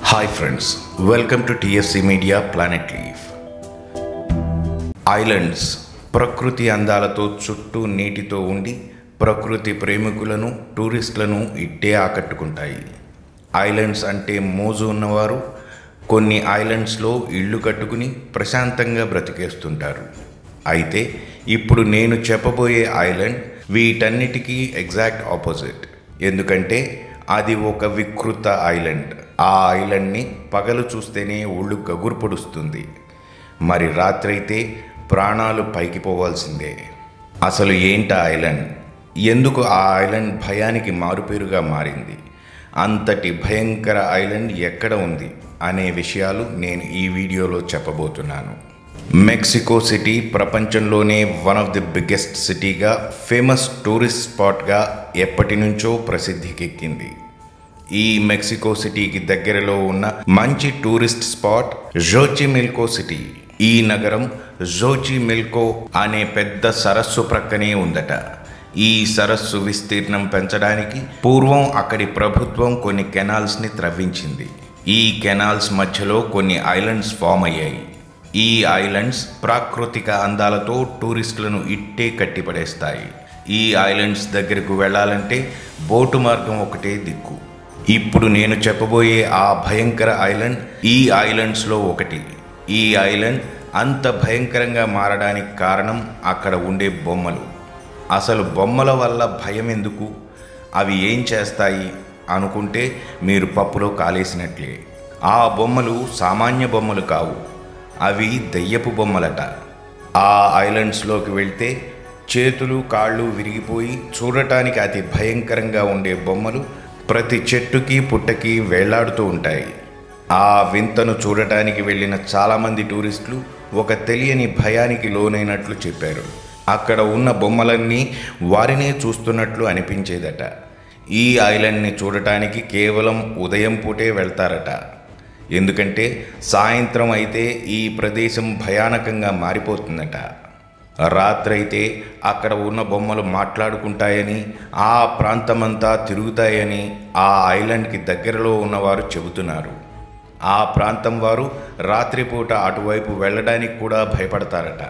hi friends welcome to TSC media planet leaf islands ప్రకృతి అందాలతో చుట్టూ నీటితో ఉండి ప్రకృతి ప్రేమికులను టూరిస్టులను ఇట్టే ఆకట్టుకుంటాయి ఐలాండ్స్ అంటే మోజు ఉన్నవారు కొన్ని ఐలాండ్స్లో ఇళ్ళు కట్టుకుని ప్రశాంతంగా బ్రతికేస్తుంటారు అయితే ఇప్పుడు నేను చెప్పబోయే ఐలాండ్ వీటన్నిటికీ ఎగ్జాక్ట్ ఆపోజిట్ ఎందుకంటే అది ఒక వికృత ఐలాండ్ ఆ ఐలాండ్ని పగలు చూస్తేనే ఒళ్ళు గగురు పొడుస్తుంది మరి రాత్రైతే ప్రాణాలు పైకి పోవాల్సిందే అసలు ఏంట ఐలాండ్ ఎందుకు ఆ ఐలాండ్ భయానికి మారుపేరుగా మారింది అంతటి భయంకర ఐలాండ్ ఎక్కడ ఉంది అనే విషయాలు నేను ఈ వీడియోలో చెప్పబోతున్నాను మెక్సికో సిటీ ప్రపంచంలోనే వన్ ఆఫ్ ది బిగ్గెస్ట్ సిటీగా ఫేమస్ టూరిస్ట్ స్పాట్గా ఎప్పటి నుంచో ప్రసిద్ధికెక్కింది ఈ మెక్సికో సిటీకి దగ్గరలో ఉన్న మంచి టూరిస్ట్ స్పాట్ జోచిమిల్కో సిటీ ఈ నగరం జోచిమిల్కో అనే పెద్ద సరస్సు ప్రక్కనే ఉందట ఈ సరస్సు విస్తీర్ణం పెంచడానికి పూర్వం అక్కడి ప్రభుత్వం కొన్ని కెనాల్స్ని త్రవ్వించింది ఈ కెనాల్స్ మధ్యలో కొన్ని ఐలాండ్స్ ఫామ్ అయ్యాయి ఈ ఐలాండ్స్ ప్రాకృతిక అందాలతో టూరిస్టులను ఇట్టే కట్టిపడేస్తాయి ఈ ఐలాండ్స్ దగ్గరకు వెళ్ళాలంటే బోటు మార్గం ఒకటే దిక్కు ఇప్పుడు నేను చెప్పబోయే ఆ భయంకర ఐలాండ్ ఈ ఐలాండ్స్లో ఒకటి ఈ ఐలాండ్ అంత భయంకరంగా మారడానికి కారణం అక్కడ ఉండే బొమ్మలు అసలు బొమ్మల వల్ల భయం ఎందుకు అవి ఏం చేస్తాయి అనుకుంటే మీరు పప్పులో కాలేసినట్లే ఆ బొమ్మలు సామాన్య బొమ్మలు కావు అవి దెయ్యపు బొమ్మలట ఆ ఐలాండ్స్లోకి వెళ్తే చేతులు కాళ్ళు విరిగిపోయి చూడటానికి అతి భయంకరంగా ఉండే బొమ్మలు ప్రతి చెట్టుకి పుట్టకి వేళ్లాడుతూ ఉంటాయి ఆ వింతను చూడటానికి వెళ్ళిన చాలామంది టూరిస్టులు ఒక తెలియని భయానికి లోనైనట్లు చెప్పారు అక్కడ ఉన్న బొమ్మలన్నీ వారినే చూస్తున్నట్లు అనిపించేదట ఈ ఐలాండ్ని చూడటానికి కేవలం ఉదయం పూటే వెళ్తారట ఎందుకంటే సాయంత్రం అయితే ఈ ప్రదేశం భయానకంగా మారిపోతుందట రాత్రైతే అక్కడ ఉన్న బొమ్మలు మాట్లాడుకుంటాయని ఆ ప్రాంతమంతా తిరుగుతాయని ఆ ఐలాండ్కి దగ్గరలో ఉన్నవారు చెబుతున్నారు ఆ ప్రాంతం వారు రాత్రిపూట అటువైపు వెళ్ళడానికి కూడా భయపడతారట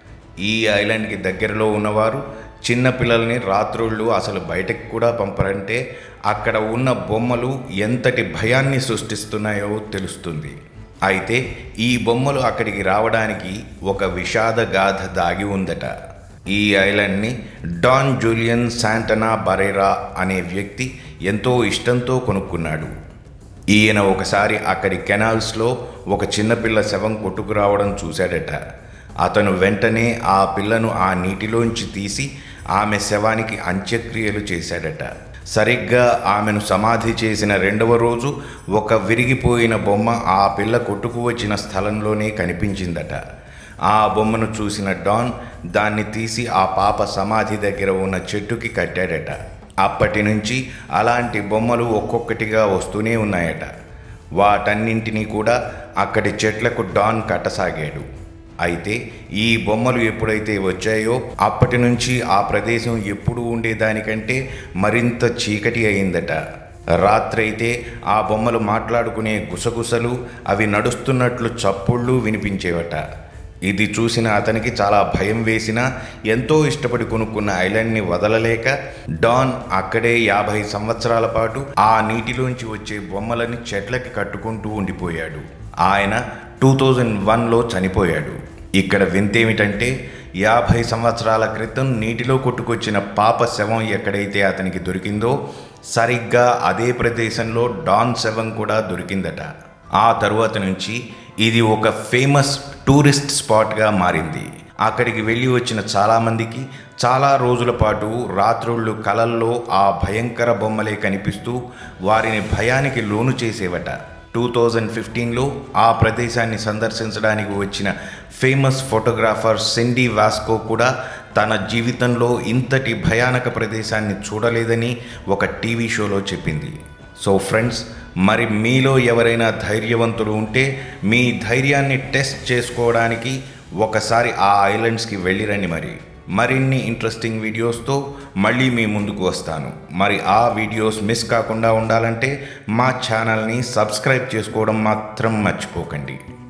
ఈ ఐలాండ్కి దగ్గరలో ఉన్నవారు చిన్నపిల్లల్ని రాత్రుళ్ళు అసలు బయటకు కూడా పంపరంటే అక్కడ ఉన్న బొమ్మలు ఎంతటి భయాన్ని సృష్టిస్తున్నాయో తెలుస్తుంది అయితే ఈ బొమ్మలు అక్కడికి రావడానికి ఒక విషాద గాథ దాగి ఉందట ఈ ఐలాండ్ని డాన్ జూలియన్ శాంటనా బరేరా అనే వ్యక్తి ఎంతో ఇష్టంతో కొనుక్కున్నాడు ఈయన ఒకసారి అక్కడి కెనాల్స్లో ఒక చిన్నపిల్ల శవం కొట్టుకురావడం చూశాడట అతను వెంటనే ఆ పిల్లను ఆ నీటిలోంచి తీసి ఆమె శవానికి అంత్యక్రియలు చేశాడట సరిగ్గా ఆమెను సమాధి చేసిన రెండవ రోజు ఒక విరిగిపోయిన బొమ్మ ఆ పిల్ల కొట్టుకు వచ్చిన స్థలంలోనే కనిపించిందట ఆ బొమ్మను చూసిన డాన్ దాన్ని తీసి ఆ పాప సమాధి దగ్గర ఉన్న చెట్టుకి కట్టాడట అప్పటి నుంచి అలాంటి బొమ్మలు ఒక్కొక్కటిగా వస్తూనే ఉన్నాయట వాటన్నింటినీ కూడా అక్కడి చెట్లకు డాన్ కట్టసాగాడు అయితే ఈ బొమ్మలు ఎప్పుడైతే వచ్చాయో అప్పటి నుంచి ఆ ప్రదేశం ఎప్పుడు ఉండేదానికంటే మరింత చీకటి అయిందట రాత్రైతే ఆ బొమ్మలు మాట్లాడుకునే గుసగుసలు అవి నడుస్తున్నట్లు చప్పుళ్ళు వినిపించేవట ఇది చూసిన అతనికి చాలా భయం వేసినా ఎంతో ఇష్టపడి కొనుక్కున్న ఐలాండ్ని వదలలేక డాన్ అక్కడే యాభై సంవత్సరాల పాటు ఆ నీటిలోంచి వచ్చే బొమ్మలని చెట్లకి కట్టుకుంటూ ఉండిపోయాడు ఆయన టూ థౌజండ్ వన్లో చనిపోయాడు ఇక్కడ వింతేమిటంటే యాభై సంవత్సరాల క్రితం నీటిలో కొట్టుకొచ్చిన పాప శవం ఎక్కడైతే అతనికి దొరికిందో సరిగ్గా అదే ప్రదేశంలో డాన్ శవం కూడా దొరికిందట ఆ తరువాత నుంచి ఇది ఒక ఫేమస్ టూరిస్ట్ స్పాట్గా మారింది అక్కడికి వెళ్ళి వచ్చిన చాలామందికి చాలా రోజుల పాటు రాత్రుళ్ళు కలల్లో ఆ భయంకర బొమ్మలే కనిపిస్తూ వారిని భయానికి లోను చేసేవట టూ థౌజండ్ ఫిఫ్టీన్లో ఆ ప్రదేశాన్ని సందర్శించడానికి వచ్చిన ఫేమస్ ఫోటోగ్రాఫర్ సెండీ వాస్కో కూడా తన జీవితంలో ఇంతటి భయానక ప్రదేశాన్ని చూడలేదని ఒక టీవీ షోలో చెప్పింది సో ఫ్రెండ్స్ మరి మీలో ఎవరైనా ధైర్యవంతులు ఉంటే మీ ధైర్యాన్ని టెస్ట్ చేసుకోవడానికి ఒకసారి ఆ ఐలాండ్స్కి వెళ్ళిరండి మరి మరిన్ని ఇంట్రెస్టింగ్ వీడియోస్తో మళ్ళీ మీ ముందుకు వస్తాను మరి ఆ వీడియోస్ మిస్ కాకుండా ఉండాలంటే మా ఛానల్ని సబ్స్క్రైబ్ చేసుకోవడం మాత్రం మర్చిపోకండి